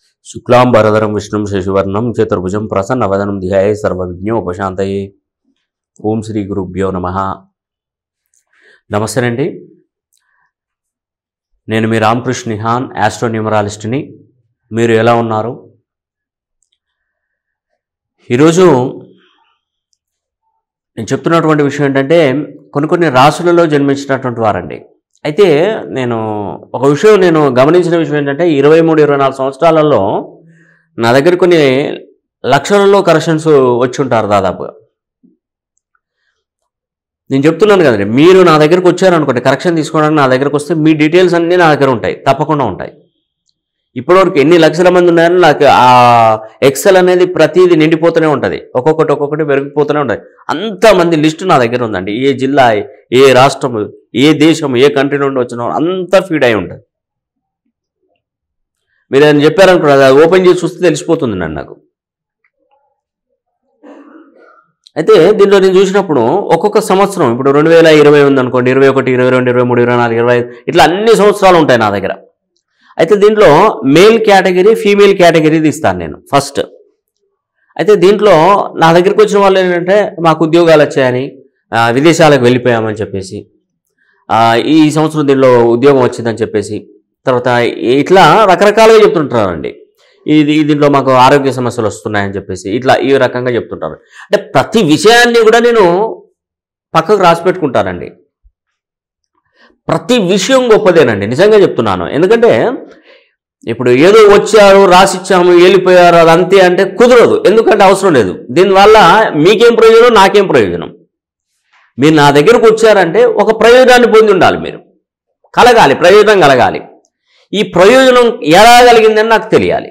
శుక్లాం భరధరం విష్ణుం శశివర్ణం చతుర్భుజం ప్రసన్నవదనం ధ్యాయ సర్వవిజ్ఞోపశాంతయే ఓం శ్రీ గురుభ్యో నమ నమస్తేనండి నేను మీ రామకృష్ణ నిహాన్ యాస్ట్రోన్యూమరాలిస్ట్ని మీరు ఎలా ఉన్నారు ఈరోజు నేను చెప్తున్నటువంటి విషయం ఏంటంటే కొన్ని కొన్ని రాసులలో జన్మించినటువంటి వారండి అయితే నేను ఒక విషయం నేను గమనించిన విషయం ఏంటంటే ఇరవై మూడు ఇరవై నాలుగు సంవత్సరాలలో నా దగ్గర కొన్ని లక్షలలో కరెక్షన్స్ వచ్చి ఉంటారు దాదాపుగా నేను చెప్తున్నాను కదండి మీరు నా దగ్గరకు వచ్చారనుకోండి కరెక్షన్ తీసుకోవడానికి నా దగ్గరకు వస్తే మీ డీటెయిల్స్ అన్నీ నా దగ్గర ఉంటాయి తప్పకుండా ఉంటాయి ఇప్పటివరకు ఎన్ని లక్షల మంది ఉన్నాయని నాకు ఆ ఎక్సెల్ అనేది ప్రతిదీ నిండిపోతూనే ఉంటుంది ఒక్కొక్కటి ఒక్కొక్కటి పెరిగిపోతూనే ఉంటుంది అంతమంది లిస్టు నా దగ్గర ఉందండి ఏ జిల్లా ఏ రాష్ట్రం ఏ దేశం ఏ కంట్రీ నుండి వచ్చిన వాళ్ళు అంతా ఫీడ్ అయి ఉంటుంది మీరు ఏదైనా చెప్పారనుకో అది ఓపెన్ చేసి చూస్తే తెలిసిపోతుంది నన్ను నాకు అయితే దీంట్లో నేను చూసినప్పుడు ఒక్కొక్క సంవత్సరం ఇప్పుడు రెండు వేల ఇరవై ఉంది అనుకోండి ఇరవై ఒకటి ఇరవై రెండు ఇరవై మూడు ఇరవై నాలుగు ఇరవై ఐదు ఇట్లా అన్ని సంవత్సరాలు ఉంటాయి నా దగ్గర అయితే దీంట్లో మేల్ కేటగిరీ ఫీమేల్ కేటగిరీ తీస్తాను నేను ఫస్ట్ అయితే దీంట్లో నా దగ్గరికి వచ్చిన వాళ్ళు ఏంటంటే మాకు ఉద్యోగాలు వచ్చాయని ఆ, విదేశాలకు వెళ్ళిపోయామని చెప్పేసి ఆ, ఈ సంవత్సరం దీనిలో ఉద్యోగం వచ్చిందని చెప్పేసి తర్వాత ఇట్లా రకరకాలుగా చెప్తుంటారండి ఇది దీంట్లో మాకు ఆరోగ్య సమస్యలు వస్తున్నాయని చెప్పేసి ఇట్లా ఈ రకంగా చెప్తుంటారు అంటే ప్రతి విషయాన్ని కూడా నేను పక్కకు రాసి పెట్టుకుంటానండి ప్రతి విషయం గొప్పదేనండి నిజంగా చెప్తున్నాను ఎందుకంటే ఇప్పుడు ఏదో వచ్చారు రాసిచ్చాము వెళ్ళిపోయారు అది అంతే అంటే కుదరదు ఎందుకంటే అవసరం లేదు దీనివల్ల మీకేం ప్రయోజనం నాకేం ప్రయోజనం మీరు నా దగ్గరకు వచ్చారంటే ఒక ప్రయోజనాన్ని పొంది ఉండాలి మీరు కలగాలి ప్రయోజనం కలగాలి ఈ ప్రయోజనం ఎలా కలిగిందని నాకు తెలియాలి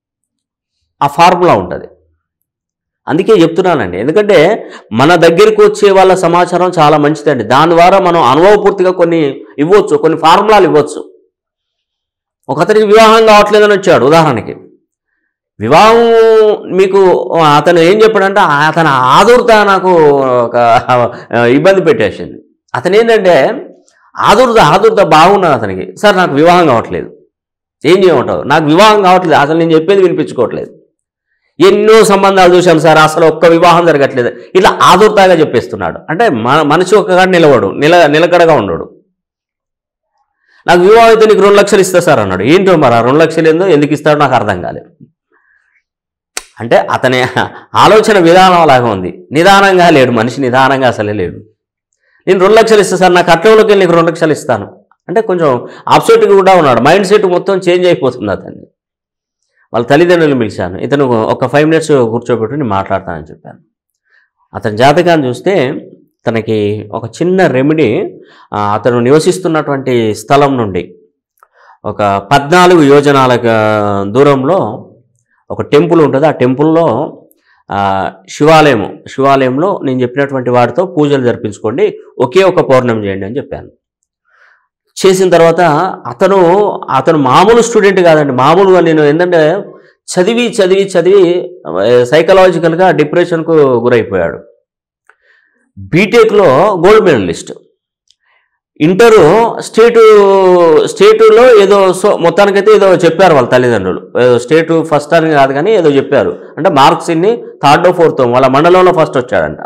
ఆ ఫార్ములా ఉంటుంది అందుకే చెప్తున్నానండి ఎందుకంటే మన దగ్గరికి వచ్చే వాళ్ళ సమాచారం చాలా మంచిదండి దాని ద్వారా మనం అనుభవపూర్తిగా కొన్ని ఇవ్వచ్చు కొన్ని ఫార్ములాలు ఇవ్వచ్చు ఒకతనికి వివాహం కావట్లేదని వచ్చాడు ఉదాహరణకి వివాహం మీకు అతను ఏం చెప్పాడంటే అతని ఆదుర్త నాకు ఒక ఇబ్బంది పెట్టేసింది అతను ఏంటంటే ఆదుర్త ఆదుర్త బాగున్నది అతనికి సార్ నాకు వివాహం కావట్లేదు ఏం చేయమంటావు నాకు వివాహం కావట్లేదు అసలు నేను చెప్పేది వినిపించుకోవట్లేదు ఎన్నో సంబంధాలు చూశాను సార్ అసలు ఒక్క వివాహం జరగట్లేదు ఇట్లా ఆదుర్తాగా చెప్పేస్తున్నాడు అంటే మన మనిషి ఒక్కగాడు నిలవడు నిల నిలకడగా ఉండడు నాకు వివాహం అయితే నీకు రెండు లక్షలు ఇస్తా సార్ అన్నాడు ఏంటో మరి ఆ రెండు లక్షలు ఏందో ఎందుకు ఇస్తాడో నాకు అర్థం కాలేదు అంటే అతని ఆలోచన విధానం అలాగే ఉంది నిదానంగా లేడు మనిషి నిదానంగా అసలే లేడు నేను రెండు లక్షలు ఇస్తా సార్ నా కట్నంలోకి వెళ్ళి నీకు రెండు లక్షలు ఇస్తాను అంటే కొంచెం ఆప్సెట్గా కూడా ఉన్నాడు మైండ్ సెట్ మొత్తం చేంజ్ అయిపోతుంది అతన్ని వాళ్ళ తల్లిదండ్రులను పిలిచాను ఇతను ఒక ఫైవ్ మినిట్స్ కూర్చోబెట్టి నేను మాట్లాడతానని చెప్పాను అతని జాతకాన్ని చూస్తే తనకి ఒక చిన్న రెమెడీ ఆ, అతను నివసిస్తున్నటువంటి స్థలం నుండి ఒక పద్నాలుగు యోజనాల గా- దూరంలో ఒక టెంపుల్ ఉంటుంది ఆ టెంపుల్లో ఆ, శివాలయం శివాలయంలో నేను చెప్పినటువంటి వాటితో పూజలు జరిపించుకోండి ఒకే ఒక పౌర్ణమి చేయండి అని చెప్పాను చేసిన తర్వాత అతను అతను మామూలు స్టూడెంట్ కాదండి మామూలుగా నేను ఏంటంటే చదివి చదివి చదివి సైకలాజికల్గా డిప్రెషన్కు గురైపోయాడు బీటెక్లో గోల్డ్ మెడలిస్ట్ ఇంటరు స్టేటు స్టేటులో ఏదో సో మొత్తానికైతే ఏదో చెప్పారు వాళ్ళ తల్లిదండ్రులు ఏదో స్టేటు ఫస్ట్ అని కాదు కానీ ఏదో చెప్పారు అంటే మార్క్స్ ఇన్ని థర్డ్ ఫోర్త్ వాళ్ళ మండలంలో ఫస్ట్ వచ్చాడంట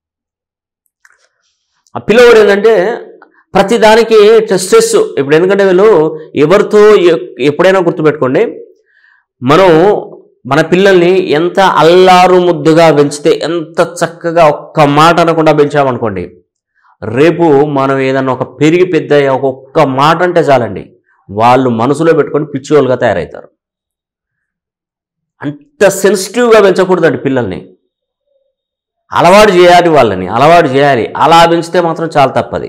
ఆ పిల్లవాడు ఏంటంటే ప్రతి దానికి స్ట్రెస్ ఇప్పుడు ఎందుకంటే వీళ్ళు ఎవరితో ఎ- ఎప్పుడైనా గుర్తుపెట్టుకోండి మనం మన పిల్లల్ని ఎంత అల్లారు ముద్దుగా పెంచితే ఎంత చక్కగా ఒక్క మాట అనకుండా పెంచామనుకోండి రేపు మనం ఏదన్నా ఒక పెరిగి పెద్ద అయ్యి ఒక ఒక్క మాట అంటే చాలండి వాళ్ళు మనసులో పెట్టుకొని పిచ్చివాళ్ళుగా తయారవుతారు అంత సెన్సిటివ్గా పెంచకూడదండి పిల్లల్ని అలవాటు చేయాలి వాళ్ళని అలవాటు చేయాలి అలా పెంచితే మాత్రం చాలా తప్పది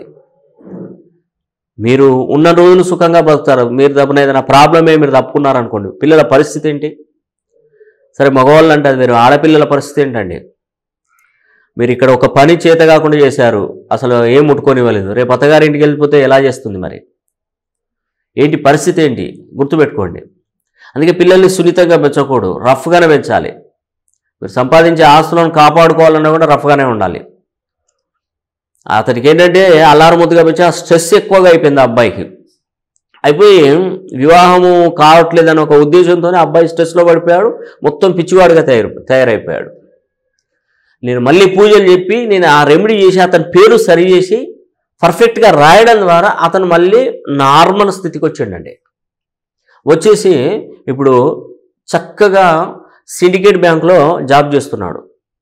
మీరు ఉన్న రోజులు సుఖంగా బతుకుతారు మీరు తప్పున ఏదైనా ప్రాబ్లమే మీరు తప్పుకున్నారనుకోండి పిల్లల పరిస్థితి ఏంటి సరే మగవాళ్ళు అంటారు మీరు ఆడపిల్లల పరిస్థితి ఏంటండి మీరు ఇక్కడ ఒక పని చేత కాకుండా చేశారు అసలు ఏం ముట్టుకోనివ్వలేదు రేపు అత్తగారింటికి వెళ్ళిపోతే ఎలా చేస్తుంది మరి ఏంటి పరిస్థితి ఏంటి గుర్తుపెట్టుకోండి అందుకే పిల్లల్ని సున్నితంగా పెంచకూడదు రఫ్గానే పెంచాలి మీరు సంపాదించే ఆస్తులను కాపాడుకోవాలన్నా కూడా రఫ్గానే ఉండాలి అతనికి ఏంటంటే అల్లారు ముద్దుగా పెంచి ఆ స్ట్రెస్ ఎక్కువగా అయిపోయింది ఆ అబ్బాయికి అయిపోయి వివాహము కావట్లేదని ఒక ఉద్దేశంతోనే అబ్బాయి స్ట్రెస్లో పడిపోయాడు మొత్తం పిచ్చివాడుగా తయారు తయారైపోయాడు నేను మళ్ళీ పూజలు చెప్పి నేను ఆ రెమెడీ చేసి అతని పేరు సరి చేసి పర్ఫెక్ట్గా రాయడం ద్వారా అతను మళ్ళీ నార్మల్ స్థితికి వచ్చాడండి వచ్చేసి ఇప్పుడు చక్కగా సిండికేట్ బ్యాంక్లో జాబ్ చేస్తున్నాడు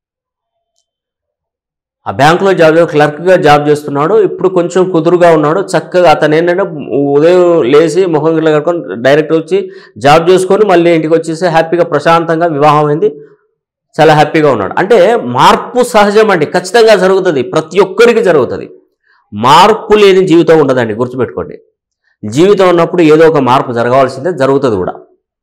ఆ బ్యాంకులో జాబ్ క్లర్క్గా జాబ్ చేస్తున్నాడు ఇప్పుడు కొంచెం కుదురుగా ఉన్నాడు చక్కగా అతను ఏంటంటే ఉదయం లేచి మొహం గిట్ల కట్టుకొని డైరెక్ట్ వచ్చి జాబ్ చేసుకొని మళ్ళీ ఇంటికి వచ్చేసి హ్యాపీగా ప్రశాంతంగా వివాహం అయింది చాలా హ్యాపీగా ఉన్నాడు అంటే మార్పు సహజం అండి ఖచ్చితంగా జరుగుతుంది ప్రతి ఒక్కరికి జరుగుతుంది మార్పు లేని జీవితం ఉండదండి గుర్తుపెట్టుకోండి జీవితం ఉన్నప్పుడు ఏదో ఒక మార్పు జరగవలసిందే జరుగుతుంది కూడా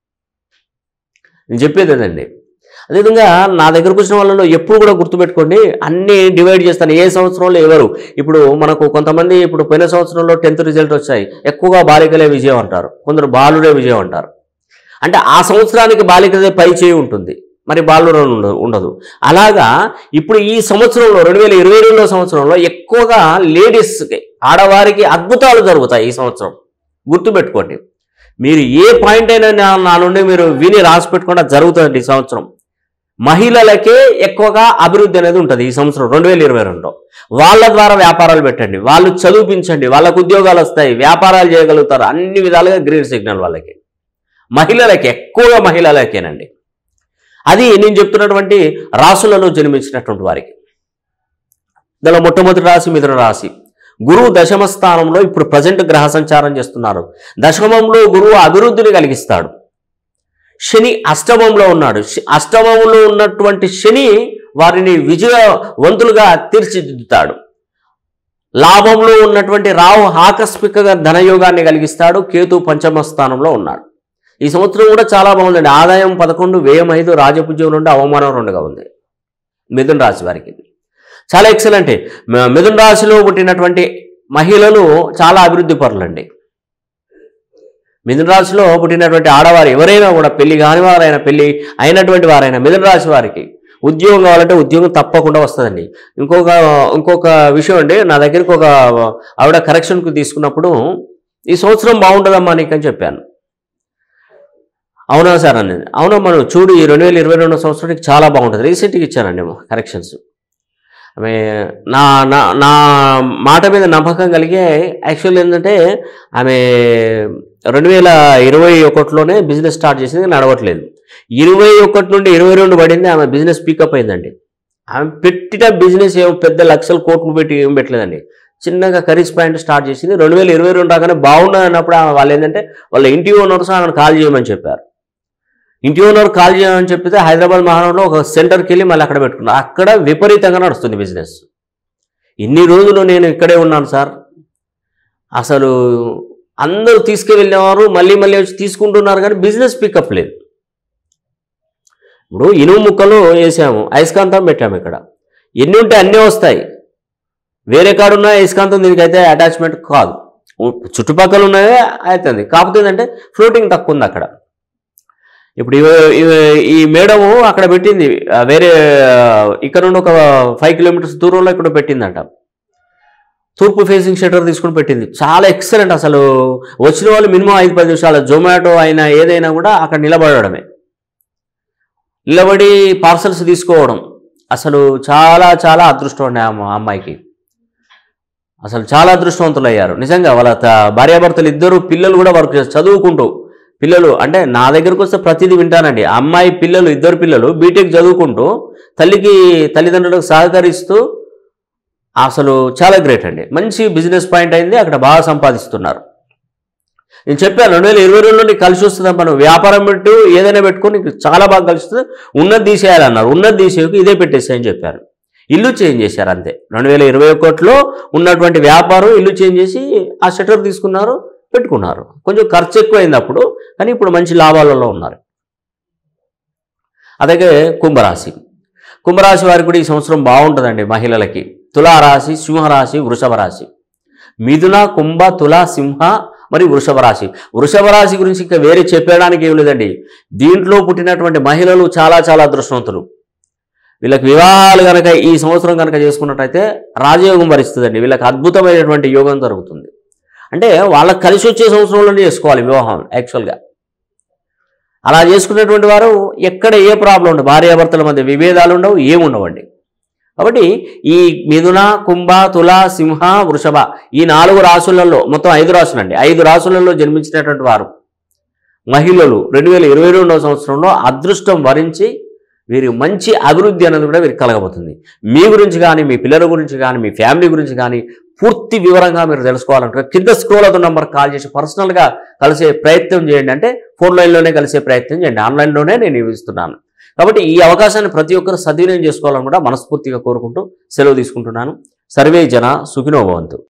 నేను చెప్పేది అదండి అదేవిధంగా నా దగ్గరకు వచ్చిన వాళ్ళలో ఎప్పుడు కూడా గుర్తుపెట్టుకోండి అన్నీ డివైడ్ చేస్తాను ఏ సంవత్సరంలో ఎవరు ఇప్పుడు మనకు కొంతమంది ఇప్పుడు పోయిన సంవత్సరంలో టెన్త్ రిజల్ట్ వచ్చాయి ఎక్కువగా బాలికలే విజయం అంటారు కొందరు బాలుడే విజయం అంటారు అంటే ఆ సంవత్సరానికి బాలికదే పై చేయి ఉంటుంది మరి బాలుడు ఉండదు ఉండదు అలాగా ఇప్పుడు ఈ సంవత్సరంలో రెండు వేల ఇరవై రెండో సంవత్సరంలో ఎక్కువగా లేడీస్కి ఆడవారికి అద్భుతాలు జరుగుతాయి ఈ సంవత్సరం గుర్తుపెట్టుకోండి మీరు ఏ పాయింట్ అయినా నా నా నుండి మీరు విని రాసి పెట్టుకుంటే జరుగుతుంది ఈ సంవత్సరం మహిళలకే ఎక్కువగా అభివృద్ధి అనేది ఉంటుంది ఈ సంవత్సరం రెండు వేల ఇరవై రెండులో వాళ్ళ ద్వారా వ్యాపారాలు పెట్టండి వాళ్ళు చదివించండి వాళ్ళకు ఉద్యోగాలు వస్తాయి వ్యాపారాలు చేయగలుగుతారు అన్ని విధాలుగా గ్రీన్ సిగ్నల్ వాళ్ళకి మహిళలకి ఎక్కువగా మహిళలకేనండి అది నేను చెప్తున్నటువంటి రాసులలో జన్మించినటువంటి వారికి దానిలో మొట్టమొదటి రాశి మిథున రాశి గురువు దశమ స్థానంలో ఇప్పుడు ప్రజెంట్ గ్రహ సంచారం చేస్తున్నారు దశమంలో గురువు అభివృద్ధిని కలిగిస్తాడు శని అష్టమంలో ఉన్నాడు శ- అష్టమంలో ఉన్నటువంటి శని వారిని విజయవంతులుగా తీర్చిదిద్దుతాడు లాభంలో ఉన్నటువంటి రాహు ఆకస్మికంగా ధనయోగాన్ని కలిగిస్తాడు కేతు పంచమ స్థానంలో ఉన్నాడు ఈ సంవత్సరం కూడా చాలా బాగుందండి ఆదాయం పదకొండు వ్యయం ఐదు రాజపుజ్యం రెండు అవమానం రెండుగా ఉంది మిథున రాశి వారికి చాలా ఎక్సలెంట్ మిథున రాశిలో పుట్టినటువంటి మహిళలు చాలా అభివృద్ధి పరులండి మిథున రాశిలో పుట్టినటువంటి ఆడవారు ఎవరైనా కూడా పెళ్లి కాని వారైనా పెళ్లి అయినటువంటి వారైనా మిథున రాశి వారికి ఉద్యోగం కావాలంటే ఉద్యోగం తప్పకుండా వస్తుందండి ఇంకొక ఇంకొక విషయం అండి నా దగ్గరికి ఒక ఆవిడ కరెక్షన్కు తీసుకున్నప్పుడు ఈ సంవత్సరం బాగుంటుందమ్మా నీకని చెప్పాను అవునా సార్ అనేది అవునా మనం చూడు ఈ రెండు వేల ఇరవై రెండో సంవత్సరానికి చాలా బాగుంటుంది రీసెంట్గా ఇచ్చానండి కరెక్షన్స్ ఆమె నా నా నా మాట మీద నమ్మకం కలిగే యాక్చువల్ ఏంటంటే ఆమె రెండు వేల ఇరవై ఒకటిలోనే బిజినెస్ స్టార్ట్ చేసింది నడవట్లేదు ఇరవై ఒకటి నుండి ఇరవై రెండు పడింది ఆమె బిజినెస్ పీకప్ అయిందండి ఆమె పెట్టిన బిజినెస్ ఏం పెద్ద లక్షల కోట్లు పెట్టి ఏం పెట్టలేదండి చిన్నగా కరీస్ పాయింట్ స్టార్ట్ చేసింది రెండు వేల ఇరవై రెండు రాగానే బాగున్నది అన్నప్పుడు ఆమె వాళ్ళు ఏంటంటే వాళ్ళ ఇంటి ఓనర్స్ ఆమెను కాల్ చేయమని చెప్పారు ఇంటి ఓనర్ కాల్ చేయమని చెప్పితే హైదరాబాద్ మహానగరంలో ఒక సెంటర్కి వెళ్ళి మళ్ళీ అక్కడ పెట్టుకున్నారు అక్కడ విపరీతంగా నడుస్తుంది బిజినెస్ ఇన్ని రోజులు నేను ఇక్కడే ఉన్నాను సార్ అసలు అందరూ తీసుకువెళ్ళేవారు మళ్ళీ మళ్ళీ వచ్చి తీసుకుంటున్నారు కానీ బిజినెస్ పికప్ లేదు ఇప్పుడు ఇనుము ముక్కలు వేసాము అయస్కాంతం పెట్టాము ఇక్కడ ఎన్ని ఉంటే అన్నీ వస్తాయి వేరే కాడున్న అయస్కాంతం దీనికైతే అటాచ్మెంట్ కాదు ఉ- చుట్టుపక్కల ఉన్నదే అవుతుంది కాకపోతే ఏంటంటే ఫ్లోటింగ్ తక్కువ ఉంది అక్కడ ఇప్పుడు ఇవ- ఇవ- ఈ మేడము అక్కడ పెట్టింది ఆ, వేరే ఆ, ఇక్కడ నుండి ఒక ఫైవ్ కిలోమీటర్స్ దూరంలో ఇక్కడ పెట్టిందంట తూర్పు ఫేసింగ్ షటర్ తీసుకుని పెట్టింది చాలా ఎక్సలెంట్ అసలు వచ్చిన వాళ్ళు మినిమం ఐదు పది నిమిషాలు జొమాటో అయినా ఏదైనా కూడా అక్కడ నిలబడడమే నిలబడి పార్సల్స్ తీసుకోవడం అసలు చాలా చాలా అదృష్టం అండి ఆ అమ్మ- అమ్మాయికి అసలు చాలా అదృష్టవంతులు అయ్యారు నిజంగా వాళ్ళ త- భార్యాభర్తలు ఇద్దరు పిల్లలు కూడా వర్క్ చేస్తారు చదువుకుంటూ పిల్లలు అంటే నా దగ్గరకు వస్తే ప్రతిదీ వింటానండి ఆ అమ్మాయి పిల్లలు ఇద్దరు పిల్లలు బీటెక్ చదువుకుంటూ తల్లికి తల్లిదండ్రులకు సహకరిస్తూ అసలు చాలా గ్రేట్ అండి మంచి బిజినెస్ పాయింట్ అయింది అక్కడ బాగా సంపాదిస్తున్నారు నేను చెప్పాను రెండు వేల ఇరవై రెండులో నీకు కలిసి వస్తుంది మనం వ్యాపారం పెట్టు ఏదైనా పెట్టుకొని నీకు చాలా బాగా కలిసి వస్తుంది ఉన్నది తీసేయాలన్నారు ఉన్నది తీసేయకు ఇదే పెట్టేసాయని చెప్పారు ఇల్లు చేంజ్ చేశారు అంతే రెండు వేల ఇరవై ఒకటిలో ఉన్నటువంటి వ్యాపారం ఇల్లు చేంజ్ చేసి ఆ షటర్ తీసుకున్నారు పెట్టుకున్నారు కొంచెం ఖర్చు ఎక్కువైంది అప్పుడు కానీ ఇప్పుడు మంచి లాభాలలో ఉన్నారు అలాగే కుంభరాశి కుంభరాశి వారికి కూడా ఈ సంవత్సరం బాగుంటుందండి మహిళలకి తులారాశి సింహరాశి వృషభ రాశి మిథున కుంభ తుల సింహ మరి వృషభ రాశి వృషభ రాశి గురించి ఇంకా వేరే చెప్పడానికి ఏం లేదండి దీంట్లో పుట్టినటువంటి మహిళలు చాలా చాలా అదృష్టవంతులు వీళ్ళకి వివాహాలు కనుక ఈ సంవత్సరం కనుక చేసుకున్నట్టయితే రాజయోగం భరిస్తుందండి వీళ్ళకి అద్భుతమైనటువంటి యోగం జరుగుతుంది అంటే వాళ్ళకి కలిసి వచ్చే సంవత్సరంలోనే చేసుకోవాలి వివాహం యాక్చువల్గా అలా చేసుకున్నటువంటి వారు ఎక్కడ ఏ ప్రాబ్లం ఉండవు భార్యాభర్తల మధ్య విభేదాలు ఉండవు ఏముండవండి కాబట్టి ఈ మిథున కుంభ తుల సింహ వృషభ ఈ నాలుగు రాసులలో మొత్తం ఐదు రాసులండి ఐదు రాసులలో జన్మించినటువంటి వారు మహిళలు రెండు వేల ఇరవై రెండవ సంవత్సరంలో అదృష్టం వరించి వీరి మంచి అభివృద్ధి అనేది కూడా వీరికి కలగబోతుంది మీ గురించి కానీ మీ పిల్లల గురించి కానీ మీ ఫ్యామిలీ గురించి కానీ పూర్తి వివరంగా మీరు తెలుసుకోవాలంటే కింద స్క్రోల్ అవుతున్న నెంబర్ కాల్ చేసి పర్సనల్గా కలిసే ప్రయత్నం చేయండి అంటే ఫోన్ లైన్లోనే కలిసే ప్రయత్నం చేయండి ఆన్లైన్లోనే నేను ఇవి ఇస్తున్నాను కాబట్టి ఈ అవకాశాన్ని ప్రతి ఒక్కరు సద్వినియోగం చేసుకోవాలని కూడా మనస్ఫూర్తిగా కోరుకుంటూ సెలవు తీసుకుంటున్నాను సర్వే జన సుఖినో భవంతు